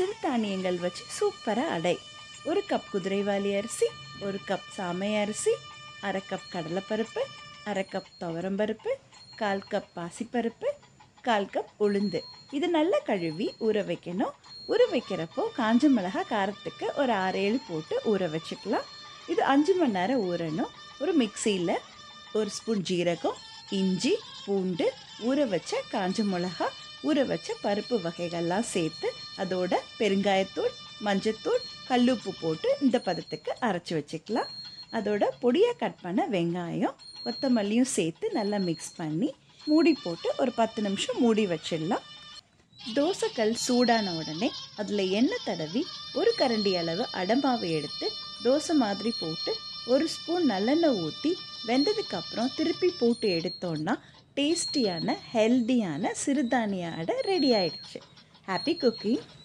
சிறுதானியங்கள் வச்சு சூப்பராக அடை ஒரு கப் குதிரைவாலி அரிசி ஒரு கப் சாமை அரிசி அரை கப் கடலைப்பருப்பு அரை கப் துவரம்பருப்பு கால் கப் பாசிப்பருப்பு கால் கப் உளுந்து இது நல்லா கழுவி ஊற வைக்கணும் ஊற வைக்கிறப்போ காஞ்ச மிளகா காரத்துக்கு ஒரு ஆறு ஏழு போட்டு ஊற வச்சுக்கலாம் இது அஞ்சு மணி நேரம் ஊறணும் ஒரு மிக்சியில் ஒரு ஸ்பூன் ஜீரகம் இஞ்சி பூண்டு ஊற வச்ச காஞ்ச மிளகா ஊற வச்ச பருப்பு வகைகள்லாம் சேர்த்து அதோட பெருங்காயத்தூள் மஞ்சத்தூள் கல்லுப்பு போட்டு இந்த பதத்துக்கு அரைச்சி வச்சுக்கலாம் அதோட பொடியாக கட் பண்ண வெங்காயம் கொத்தமல்லியும் சேர்த்து நல்லா மிக்ஸ் பண்ணி மூடி போட்டு ஒரு பத்து நிமிஷம் மூடி வச்சிடலாம் தோசைக்கல் சூடான உடனே அதில் எண்ணெய் தடவி ஒரு கரண்டி அளவு அடமாவை எடுத்து தோசை மாதிரி போட்டு ஒரு ஸ்பூன் நல்லெண்ணெய் ஊற்றி வெந்ததுக்கு அப்புறம் திருப்பி போட்டு எடுத்தோன்னா டேஸ்டியான ஹெல்தியான சிறுதானிய அடை ரெடி ஆயிடுச்சு ஹாப்பி குக்கிங்